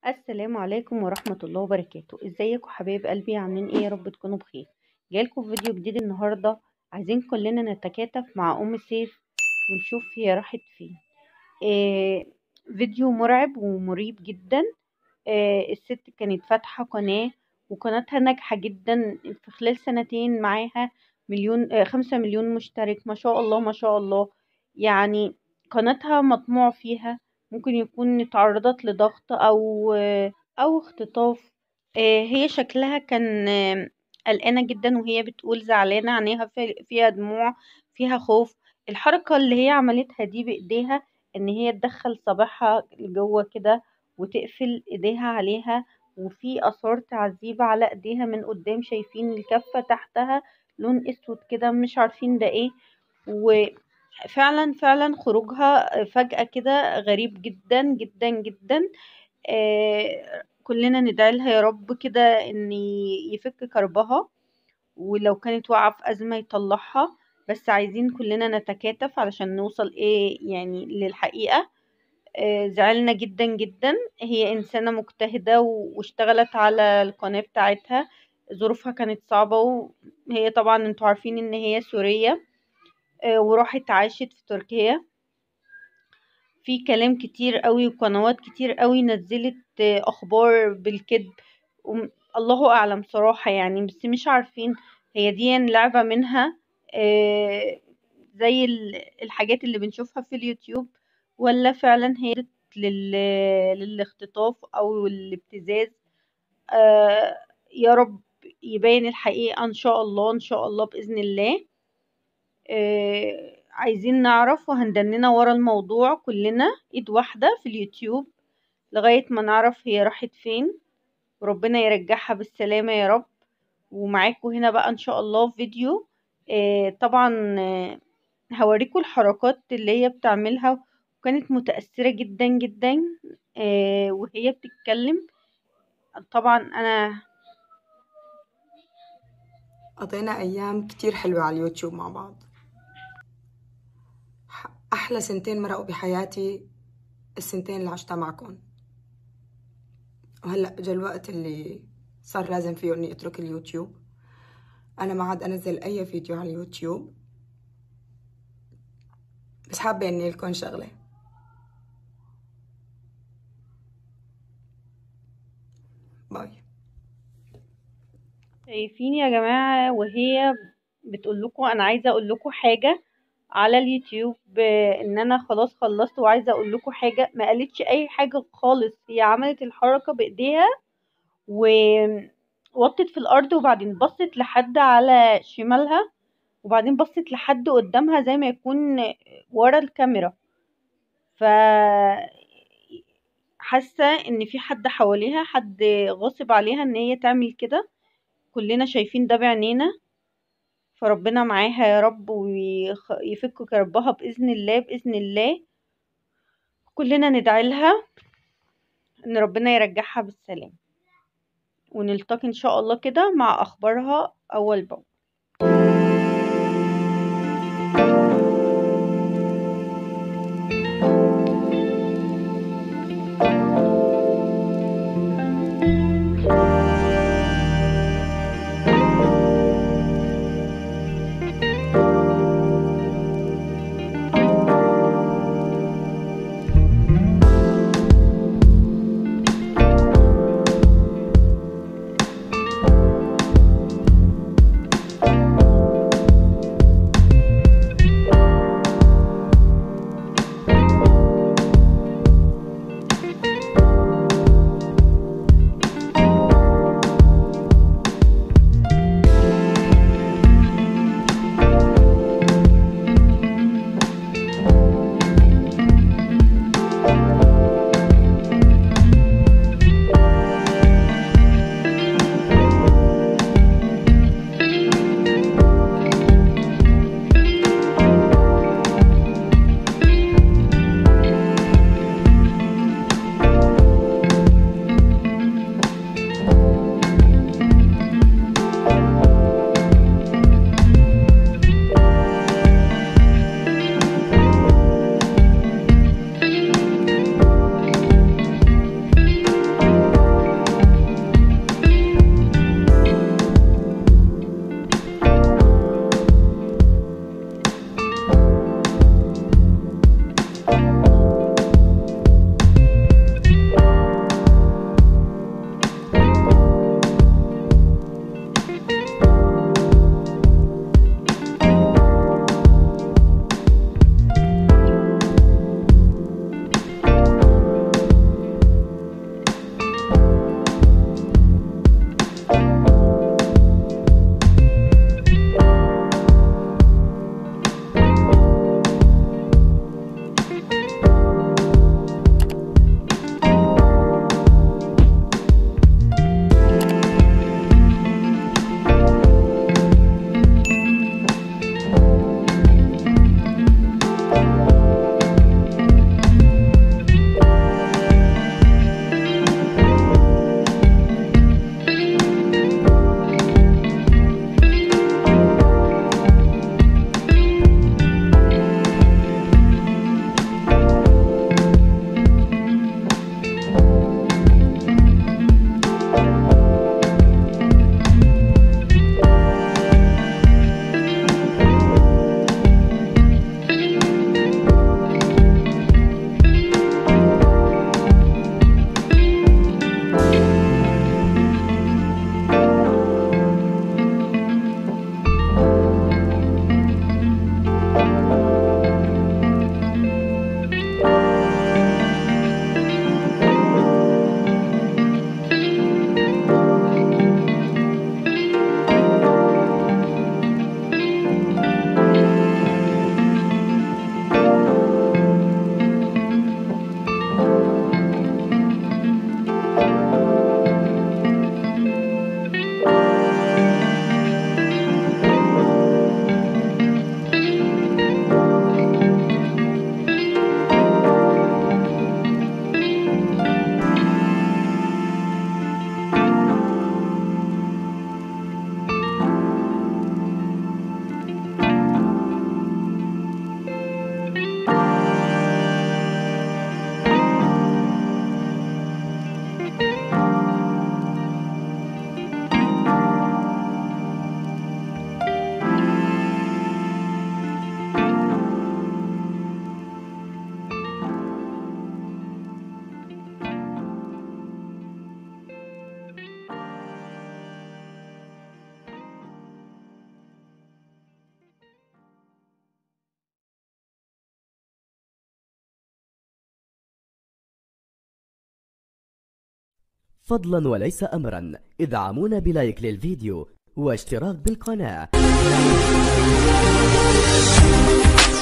السلام عليكم ورحمة الله وبركاته ازيكم حبايب قلبي عاملين ايه يا رب تكونوا بخير جايلكم فيديو جديد النهاردة عايزين كلنا نتكاتف مع ام سيف ونشوف هي راحت فين آه فيديو مرعب ومريب جدا آه الست كانت فاتحة قناة وقناتها ناجحة جدا في خلال سنتين معاها مليون آه خمسة مليون مشترك ما شاء الله ما شاء الله يعني قناتها مطموع فيها ممكن يكون اتعرضت لضغط او او اختطاف هي شكلها كان قلقانة جدا وهي بتقول زعلانة عينيها فيها دموع فيها خوف الحركة اللي هي عملتها دي بايديها ان هي تدخل صابعها لجوه كده وتقفل ايديها عليها وفي اثار تعذيب على ايديها من قدام شايفين الكفة تحتها لون اسود كده مش عارفين ده ايه و فعلا فعلا خروجها فجأة كده غريب جدا جدا جدا آه كلنا ندعي لها يا رب كده ان يفك كربها ولو كانت واقعة في أزمة يطلعها بس عايزين كلنا نتكاتف علشان نوصل ايه يعني للحقيقة آه زعلنا جدا جدا هي إنسانة مجتهدة واشتغلت على القناة بتاعتها ظروفها كانت صعبة وهي طبعا انتوا عارفين ان هي سورية وراحت عاشت في تركيا في كلام كتير قوي وقنوات كتير قوي نزلت اخبار بالكذب الله اعلم صراحة يعني بس مش عارفين هي دي لعبة منها زي الحاجات اللي بنشوفها في اليوتيوب ولا فعلا هي للاختطاف او الابتزاز يا رب يبين الحقيقة ان شاء الله ان شاء الله باذن الله آه عايزين نعرف وهندننا ورا الموضوع كلنا ايد واحدة في اليوتيوب لغاية ما نعرف هي راحت فين وربنا يرجعها بالسلامة يا رب ومعاكم هنا بقى ان شاء الله فيديو آه طبعا آه هوريكم الحركات اللي هي بتعملها وكانت متأثرة جدا جدا وهي بتتكلم طبعا انا قضينا أيام كتير حلوة على اليوتيوب مع بعض أحلى سنتين مرقوا بحياتي السنتين اللي عشتها معكم وهلأ اجى الوقت اللي صار لازم فيه إني أترك اليوتيوب أنا ما عاد أنزل أي فيديو على اليوتيوب بس حابة إني لكم شغلة باي شايفين يا جماعة وهي بتقول لكم انا عايزة اقول لكم حاجة على اليوتيوب ان انا خلاص خلصت وعايزة اقول لكم حاجة ما قالتش اي حاجة خالص هي عملت الحركة بايديها ووطت في الارض وبعدين بصت لحد على شمالها وبعدين بصت لحد قدامها زي ما يكون ورا الكاميرا ف حاسة ان في حد حواليها حد غاصب عليها ان هي تعمل كده كلنا شايفين ده بعينينا فربنا معاها يا رب ويفك كربها بإذن الله بإذن الله كلنا ندعي لها ان ربنا يرجعها بالسلام ونلتقي ان شاء الله كده مع اخبارها اول باول فضلا وليس أمرا ادعمونا بلايك للفيديو واشتراك بالقناة